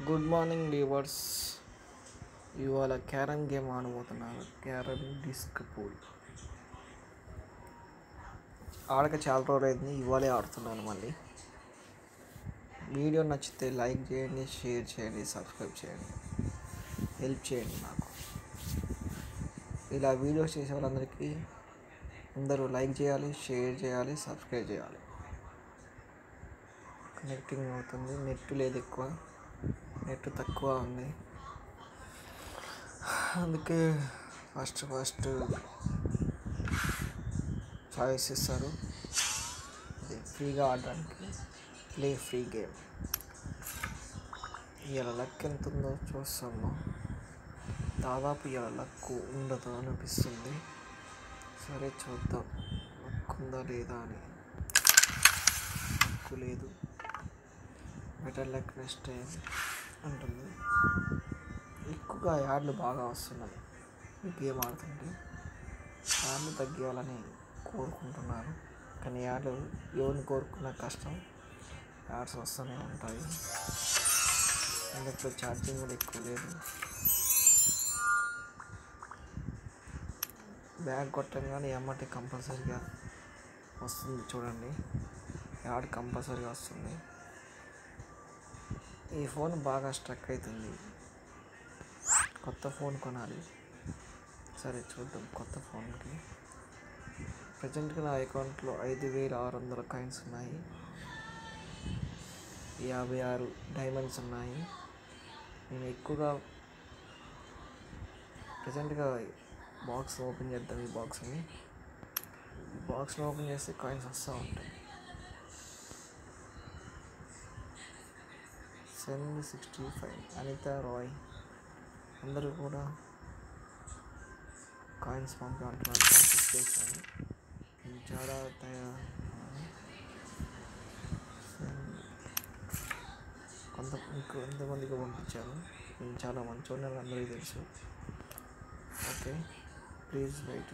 good morning viewers ఇవాళ carrom game ఆడబోతున్నాను carrom disc pool ఆడక చాలా రోజులు అయింది ఇవాళే ఆడుతున్నాను మళ్ళీ వీడియో నచ్చితే లైక్ చేయండి షేర్ చేయండి సబ్స్క్రైబ్ చేయండి హెల్ప్ చేయండి నాకు ఇలా వీడియోస్ చేసే వాళ్ళందరికీ అందరూ లైక్ చేయాలి షేర్ చేయాలి సబ్స్క్రైబ్ చేయాలి కనెక్టింగ్ అవుతుంది నెట్ లేదు ఎక్కువ నెట్ తక్కువ ఉంది అందుకే ఫస్ట్ ఫస్ట్ చాయిస్ ఇస్తారు ఇది ఫ్రీగా ఆడడానికి ప్లే ఫ్రీ గేమ్ ఇవాళ లక్ ఎంత ఉందో చూస్తాము దాదాపు ఇవాళ లక్ ఉండదు అనిపిస్తుంది సరే చూద్దాం లక్ ఉందా లేదా అని లక్ లేదు బెటర్ లక్ నెక్స్ట్ టైం ఉంటుంది ఎక్కువగా యాడ్లు బాగా వస్తున్నాయి ఈ గేమ్ ఆడుతుంటే యాడ్లు తగ్గియాలని కోరుకుంటున్నాను కానీ యాడ్లు ఎవరిని కోరుకున్న కష్టం యాడ్స్ వస్తూనే ఉంటాయి అందులో ఛార్జింగ్ కూడా ఎక్కువ లేదు బ్యాగ్ కొట్టంగానే ఎమ్మటి కంపల్సరీగా వస్తుంది చూడండి యాడ్ కంపల్సరీగా వస్తుంది ఈ ఫోన్ బాగా స్ట్రక్ అవుతుంది కొత్త ఫోన్ కొనాలి సరే చూద్దాం కొత్త ఫోన్కి ప్రజెంట్గా నా అకౌంట్లో ఐదు వేల ఆరు వందల కాయిన్స్ ఉన్నాయి యాభై ఆరు డైమండ్స్ ఉన్నాయి నేను ఎక్కువగా ప్రజెంట్గా బాక్స్ ఓపెన్ చేద్దాం ఈ బాక్స్ని ఈ బాక్స్ని ఓపెన్ చేస్తే కాయిన్స్ వస్తూ ఉంటాయి seven sixty five Anita Roy అందరూ కూడా కాయిన్స్ పంపమంటున్నారు పంపింగ్ చేశాను నేను చాలా తయారు కొంత కొంతమందికి పంపించాను నేను చాలా మంచోళ్ళని అందరికీ తెలుసు ఓకే ప్లీజ్ వెయిట్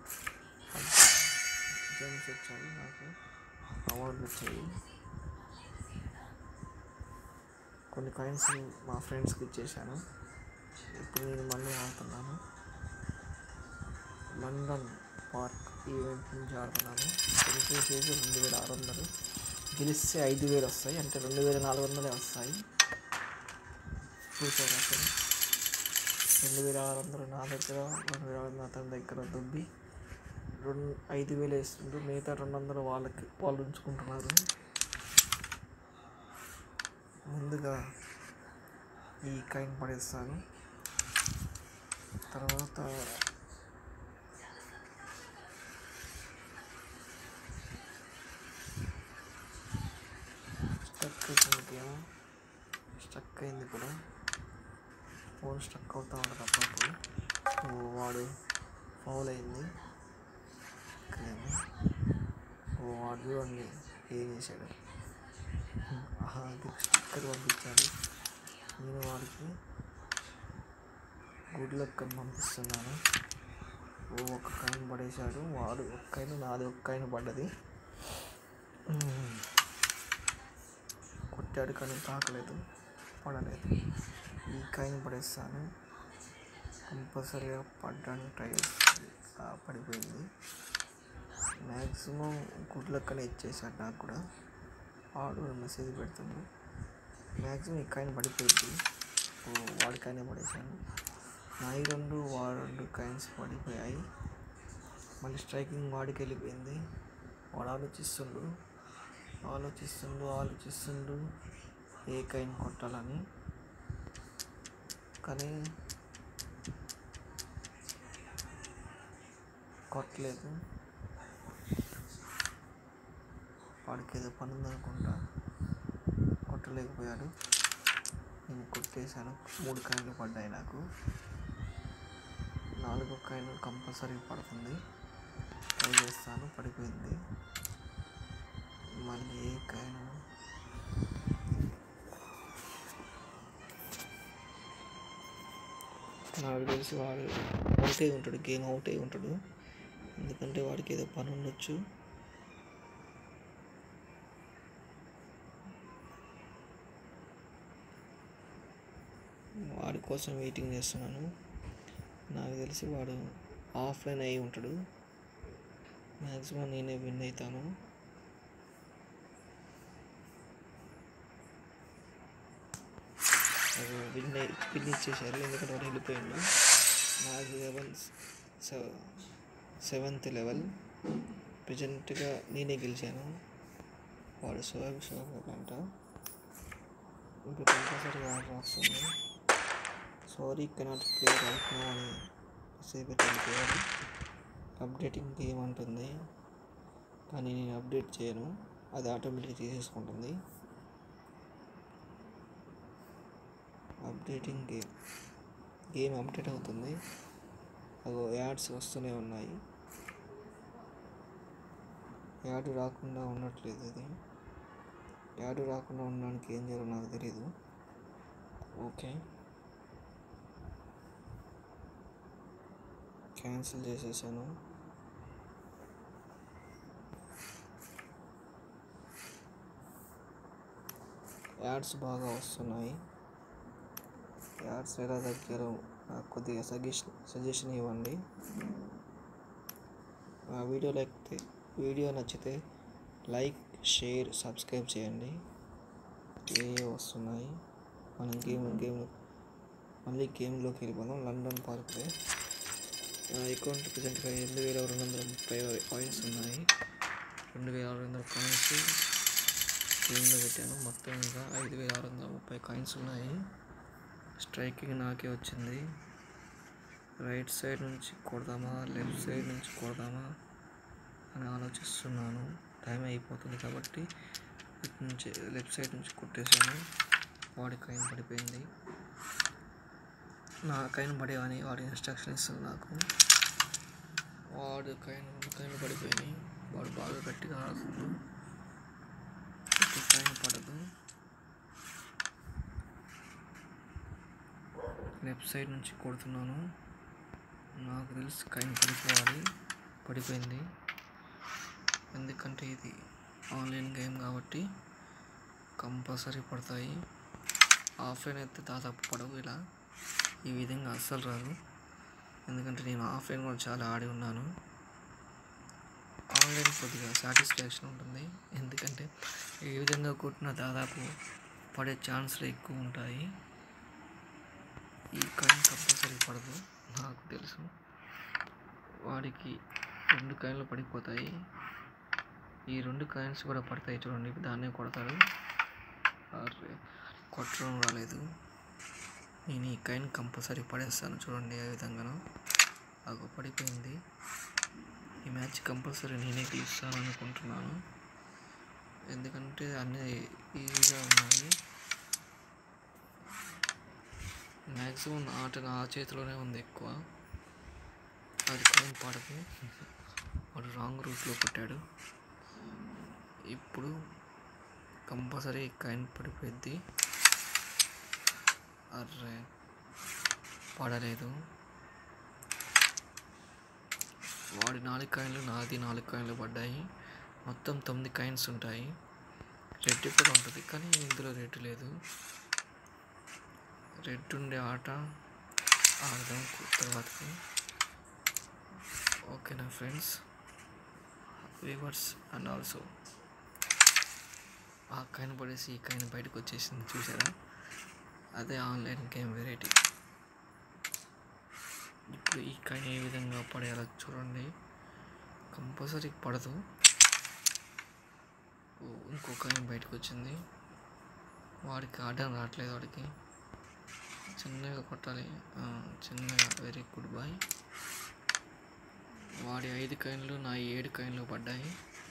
జెమ్స్ వచ్చాయి నాకు అవార్డులు వచ్చాయి కొన్ని కాయిన్స్ మా ఫ్రెండ్స్కి ఇచ్చేసాను ఇప్పుడు నేను మళ్ళీ ఆడుతున్నాను లండన్ పార్క్ ఈవెంట్ నుంచి ఆడుతున్నాను గెలిచేసేసి రెండు వేల ఆరు వందలు గెలిస్తే ఐదు వేలు వస్తాయి అంటే రెండు వేల నాలుగు వందలే వస్తాయి చూసారు అసలు రెండు వేల ఆరు వందలు నా దగ్గర రెండు వేల ఆరు వందలు అతని దగ్గర దుబ్బి రెండు ఐదు వేలు వేస్తుండ్రు మిగతా రెండు వందలు వాళ్ళకి వాళ్ళు ఉంచుకుంటున్నారు ముందుగా ఈ కైన్ పడేస్తాను తర్వాత స్టక్ అయిపోయింది గేమ్ స్టక్ అయింది కూడా ఫోన్ స్టక్ అవుతూ ఉంటుంది అప్పుడప్పుడు ఓ వాడు ఫౌల్ అయింది ఇక్కడేమో ఓ వాడు చూడండి ఏం చేశాడు అది స్టిక్కర్ పంపించాడు నేను వాడికి గుడ్ లక్ అని పంపిస్తున్నాను ఓ ఒక్క కాయిన్ పడేశాడు వాడు ఒక్క కాయిన్ నాది ఒక్క కాయిన్ పడ్డది కొట్టాడు కానీ తాకలేదు పడలేదు ఈ కాయిన్ పడేస్తాను కంపల్సరీగా పడ్డానికి ట్రై చేస్తుంది పడిపోయింది మ్యాక్సిమం గుడ్ లక్ అని ఇచ్చేసాడు నాకు కూడా వాడు మెసేజ్ పెడుతుంది మ్యాక్సిమం ఈ కాయిన్ పడిపోయింది ఓ వాడి కాయినే పడేసాను నాయి రెండు వాడు రెండు కాయిన్స్ పడిపోయాయి మళ్ళీ స్ట్రైకింగ్ వాడికి వెళ్ళిపోయింది వాడు ఆలోచిస్తుండు ఆలోచిస్తుండు ఆలోచిస్తుండు ఏ కైన్ కొట్టాలని కానీ కొట్టలేదు వాడికి ఏదో పని ఉందనుకుంటా కొట్టలేకపోయాడు నేను కొట్టేశాను మూడు కాయలు పడ్డాయి నాకు నాలుగో కాయలు కంపల్సరీ పడుతుంది ట్రై చేస్తాను పడిపోయింది మళ్ళీ ఏ కాయను నాకు తెలిసి వాడు అవుట్ అయి ఉంటాడు గేమ్ అవుట్ అయి ఉంటాడు ఎందుకంటే వాడికి ఏదో పని ఉండొచ్చు వాడి కోసం వెయిటింగ్ చేస్తున్నాను నాకు తెలిసి వాడు ఆఫ్లైన్ అయి ఉంటాడు మ్యాక్సిమం నేనే విన్ అవుతాను అది విన్ అయి విన్ ఇచ్చేసారు ఎందుకంటే వాడు వెళ్ళిపోయిండు నాకు లెవెల్ సెవెంత్ లెవెల్ ప్రజెంట్గా నేనే గెలిచాను వాడు సోయాబ్ సోయాబ్ అంట ఇంకా కంపల్సరీ ఆర్డర్ వస్తుంది sorry cannot play right now అని మెసేజ్ పెట్టి వెళ్ళిపోయాడు అప్డేటింగ్ గేమ్ అంటుంది కానీ నేను అప్డేట్ చేయను అది ఆటోమేటిక్ తీసేసుకుంటుంది అప్డేటింగ్ గేమ్ గేమ్ అప్డేట్ అవుతుంది అగో యాడ్స్ వస్తూనే ఉన్నాయి యాడ్ రాకుండా ఉండట్లేదు ఇది యాడ్ రాకుండా ఉండడానికి ఏం చేయాలో నాకు తెలియదు ఓకే క్యాన్సిల్ చేసేసాను యాడ్స్ బాగా వస్తున్నాయి యాడ్స్ ఎలా తగ్గారో నాకు కొద్దిగా సజెషన్ సజెషన్ ఇవ్వండి ఆ వీడియో లేకపోతే వీడియో నచ్చితే లైక్ షేర్ సబ్స్క్రైబ్ చేయండి ఏ వస్తున్నాయి మనం గేమ్ గేమ్ మళ్ళీ గేమ్లోకి వెళ్ళిపోదాం లండన్ పార్క్వే నా అకౌంట్ ప్రజెంట్గా రెండు వేల రెండు వందల ముప్పై కాయిన్స్ ఉన్నాయి రెండు వేల ఆరు వందల కాయిన్స్ గేమ్లో పెట్టాను మొత్తం ఇంకా ఐదు వేల ఆరు వందల ముప్పై కాయిన్స్ ఉన్నాయి స్ట్రైకింగ్ నాకే వచ్చింది రైట్ సైడ్ నుంచి కొడదామా లెఫ్ట్ సైడ్ నుంచి కొడదామా అని ఆలోచిస్తున్నాను టైం అయిపోతుంది కాబట్టి ఇటు నుంచి లెఫ్ట్ సైడ్ నుంచి కొట్టేశాను వాడి కైన్ పడిపోయింది నా కైన్ పడే అని వాడి ఇన్స్ట్రక్షన్ ఇస్తుంది నాకు వాడు కైన్ కైన్ పడిపోయినాయి వాడు బాగా గట్టిగా ఆడుతుంది కైన్ పడదు లెఫ్ట్ సైడ్ నుంచి కొడుతున్నాను నాకు తెలిసి కైన్ పడిపోవాలి పడిపోయింది ఎందుకంటే ఇది ఆన్లైన్ గేమ్ కాబట్టి కంపల్సరీ పడతాయి ఆఫ్లైన్ అయితే దాదాపు పడవు ఇలా ఈ విధంగా అస్సలు రాదు ఎందుకంటే నేను ఆఫ్లైన్ కూడా చాలా ఆడి ఉన్నాను ఆన్లైన్ కొద్దిగా సాటిస్ఫాక్షన్ ఉంటుంది ఎందుకంటే ఈ విధంగా కొట్టిన దాదాపు పడే ఛాన్స్లు ఎక్కువ ఉంటాయి ఈ కాయిన్ కంపల్సరీ పడదు నాకు తెలుసు వాడికి రెండు కాయిన్లు పడిపోతాయి ఈ రెండు కాయిన్స్ కూడా పడతాయి చూడండి దాన్నే కొడతాడు అర్రే కొట్టడం రాలేదు నేను ఈ కాయిన్ కంపల్సరీ పడేస్తాను చూడండి ఏ విధంగానో అగో పడిపోయింది ఈ మ్యాచ్ కంపల్సరీ నేనే గెలుస్తాను అనుకుంటున్నాను ఎందుకంటే అన్నీ ఈజీగా ఉన్నాయి మ్యాక్సిమం ఆట నా చేతిలోనే ఉంది ఎక్కువ అది కాయిన్ పడదు వాడు రాంగ్ రూట్లో కొట్టాడు ఇప్పుడు కంపల్సరీ కాయిన్ పడిపోద్ది అర్రే పడలేదు వాడి నాలుగు కాయిన్లు నాది నాలుగు కాయిన్లు పడ్డాయి మొత్తం తొమ్మిది కాయిన్స్ ఉంటాయి రెడ్ కూడా ఉంటుంది కానీ ఇందులో రెడ్ లేదు రెడ్ ఉండే ఆట ఆడదాం తర్వాతకి ఓకేనా ఫ్రెండ్స్ వ్యూవర్స్ అండ్ ఆల్సో ఆ కాయిన్ పడేసి ఈ కాయిన్ బయటకు వచ్చేసింది చూసారా అదే ఆన్లైన్ గేమ్ వెరైటీ ఇప్పుడు ఈ కాయిన్ ఏ విధంగా పడేయాలో చూడండి కంపల్సరీ పడదు ఓ, ఇంకో కాయిన్ బయటకు వచ్చింది వాడికి ఆడడం రావట్లేదు వాడికి చిన్నగా కొట్టాలి ఆ, చిన్నగా వెరీ గుడ్ బాయ్ వాడి ఐదు కాయిన్లు నా ఏడు కాయిన్లు పడ్డాయి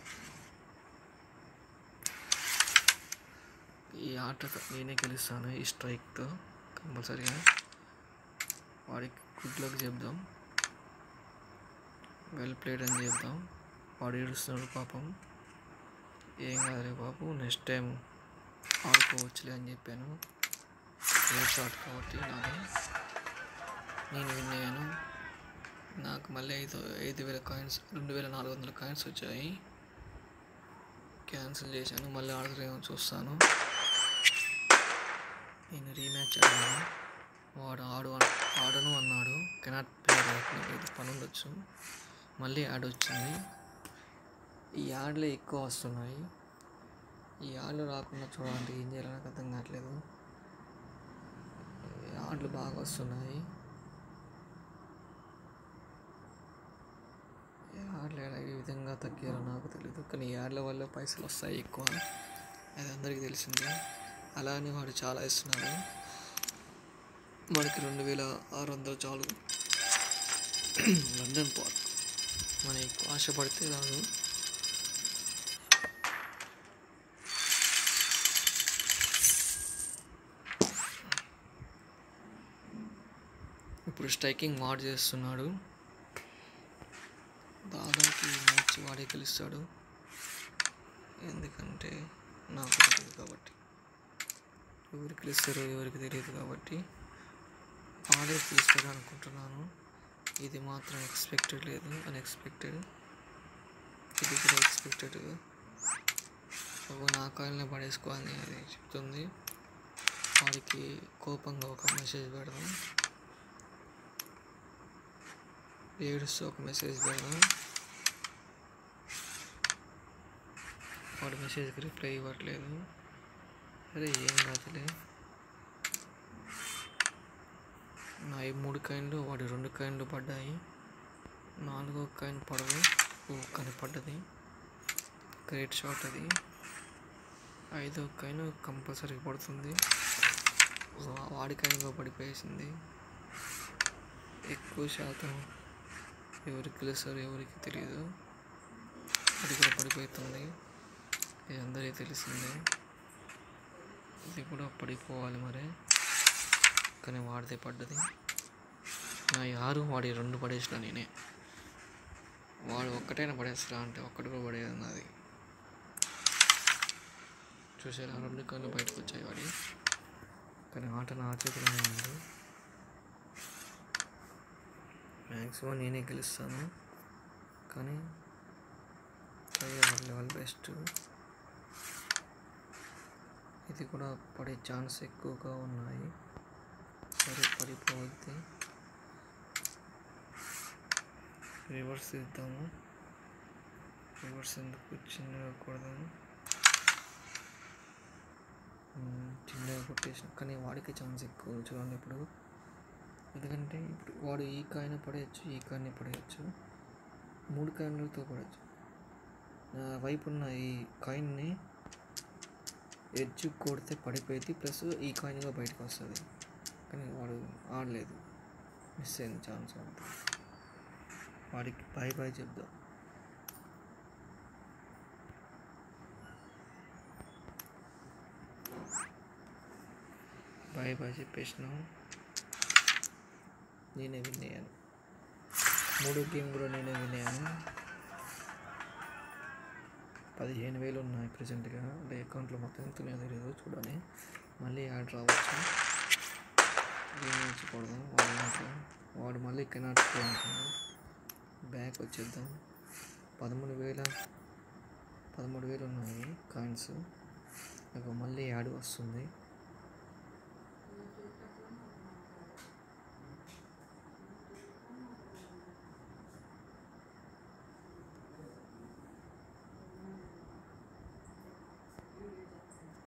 ఈ ఆట నేనే గెలుస్తాను ఈ స్ట్రైక్తో కంపల్సరీగా వాడికి గుడ్ లక్ చెప్దాం వెల్ ప్లేడ్ అని చెప్దాం వాడు ఏడుస్తున్నాడు పాపం ఏం కాదులే బాబు నెక్స్ట్ టైం ఆడుకోవచ్చులే అని చెప్పాను ఏ షాట్ కాబట్టి నాది నేను విన్ అయ్యాను నాకు మళ్ళీ ఐదు ఐదు వేల కాయిన్స్ రెండు వేల నాలుగు వందల కాయిన్స్ వచ్చాయి క్యాన్సిల్ చేశాను మళ్ళీ ఆర్డర్ ఏమో చూస్తాను నేను రీమ్యాచ్ ఆడాను వాడు ఆడు ఆడను అన్నాడు కెనాట్ ప్లే ఇది పని ఉండొచ్చు మళ్ళీ యాడ్ వచ్చింది ఈ యాడ్లే ఎక్కువ వస్తున్నాయి ఈ యాడ్లు రాకుండా చూడాలంటే ఏం చేయాలో నాకు అర్థం కావట్లేదు ఈ యాడ్లు బాగా వస్తున్నాయి యాడ్లు ఎలా ఏ విధంగా తగ్గారో నాకు తెలియదు కానీ ఈ యాడ్ల వల్ల పైసలు వస్తాయి ఎక్కువ అది అందరికీ తెలిసిందే అలానే వాడు చాలా ఇస్తున్నాడు మనకి రెండు వేల ఆరు వందలు చాలు లండన్ పార్క్ మనం ఎక్కువ ఆశపడితే రాదు ఇప్పుడు స్ట్రైకింగ్ మాడ్ చేస్తున్నాడు దాదాపు ఈ మ్యాచ్ వాడే గెలుస్తాడు ఎందుకంటే నాకు తెలియదు కాబట్టి ఎవరికి గెలుస్తారో ఎవరికి తెలియదు కాబట్టి వాడే గెలుస్తాడు అనుకుంటున్నాను ఇది మాత్రం ఎక్స్పెక్టెడ్ లేదు అన్ఎక్స్పెక్టెడ్ ఇది కూడా ఎక్స్పెక్టెడ్ నా కాయలని పడేసుకోవాలని అది చెప్తుంది వాడికి కోపంగా ఒక మెసేజ్ పెడదాం ఏడుస్తూ ఒక మెసేజ్ పెడదాం వాడి మెసేజ్కి రిప్లై ఇవ్వట్లేదు అరే ఏం కాదులే నా ఈ మూడు కాయిన్లు వాడి రెండు కాయిన్లు పడ్డాయి నాలుగో కాయిన్ పడదు ఓ కానీ పడ్డది గ్రేట్ షాట్ అది ఐదో కాయిన్ కంపల్సరీ పడుతుంది వా- వాడి కాయిన్గా పడిపోయేసింది ఎక్కువ శాతం ఎవరికి గెలుస్తారో ఎవరికి తెలియదు అది కూడా పడిపోతుంది ఇది అందరికీ తెలిసిందే ఇది కూడా పడిపోవాలి మరి కానీ వాడితే పడ్డది నా ఆరు వాడి రెండు పడేసిన నేనే వాడు ఒక్కటైనా పడేస్తారా అంటే ఒక్కటి కూడా పడేది నాది చూసారా రెండు కళ్ళు బయటకు వచ్చాయి వాడి కానీ ఆట నా చేతిలోనే ఉంది మ్యాక్సిమం నేనే గెలుస్తాను కానీ లెవెల్ బెస్ట్ ఇది కూడా పడే ఛాన్స్ ఎక్కువగా ఉన్నాయి సరే పడిపోవద్ది రివర్స్ ఇద్దాము రివర్స్ ఎందుకు చిన్నగా కొడదాము మ్మ్, చిన్నగా కొట్టేసిన కానీ వాడికి ఛాన్స్ ఎక్కువ చూడండి ఇప్పుడు ఎందుకంటే ఇప్పుడు వాడు ఈ కాయన పడేయచ్చు ఈ కాయని పడేయచ్చు మూడు కాయిన్లతో పడవచ్చు నా వైపు ఉన్న ఈ కాయిన్ని ఎడ్జ్ కొడితే పడిపోయింది ప్లస్ ఈ కాయిన్గా బయటకు వస్తుంది కానీ వాడు ఆడలేదు మిస్ అయింది ఛాన్స్ అంతా వాడికి బాయ్ బాయ్ చెప్దాం బాయ్ బాయ్ చెప్పేసినాం నేనే విన్ అయ్యాను మూడో గేమ్ కూడా నేనే విన్ అయ్యాను పదిహేను వేలు ఉన్నాయి ప్రజెంట్గా అంటే అకౌంట్లో మొత్తం ఎంత ఉన్నాయో తెలియదు చూడాలి మళ్ళీ యాడ్ రావచ్చు గేమ్ నుంచి కొడదాం వాడు దాంట్లో వాడు మళ్ళీ కెనాట్ ప్లే అంటున్నాడు బ్యాక్ వచ్చేద్దాం పదమూడు వేల పదమూడు వేలు ఉన్నాయి కాయిన్స్ నాకు మళ్ళీ యాడ్ వస్తుంది